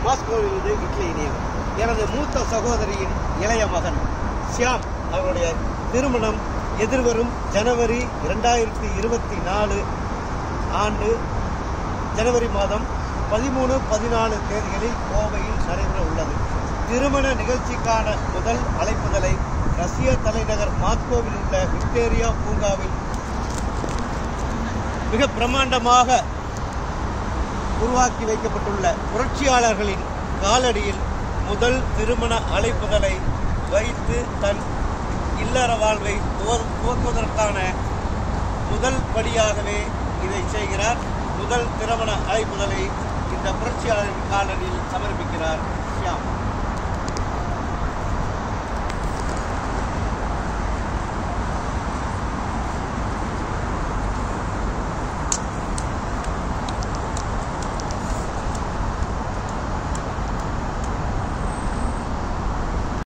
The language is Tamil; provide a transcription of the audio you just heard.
மாஸ்கோவிலிருந்து இட்லி இணையவர் எனது மூத்த சகோதரியின் இளைய மகன் ஷியாம் அவருடைய திருமணம் எதிர்வரும் ஜனவரி இரண்டாயிரத்தி இருபத்தி நாலு ஆண்டு ஜனவரி மாதம் பதிமூணு பதினாலு தேதிகளில் கோவையில் நடைபெற உள்ளது திருமண நிகழ்ச்சிக்கான முதல் அழைப்புதலை ரஷ்ய தலைநகர் மாஸ்கோவில் உள்ள விக்டோரியா பூங்காவில் மிக பிரம்மாண்டமாக உருவாக்கி வைக்கப்பட்டுள்ள புரட்சியாளர்களின் காலடியில் முதல் திருமண அழைப்புதலை வைத்து தன் இல்லற வாழ்வை துவ- துவக்குவதற்கான முதல் படியாகவே இதை செய்கிறார் முதல் திருமண அழைப்புதலை இந்த புரட்சியாளரின் காலடியில் சமர்ப்பிக்கிறார் ஷியாம்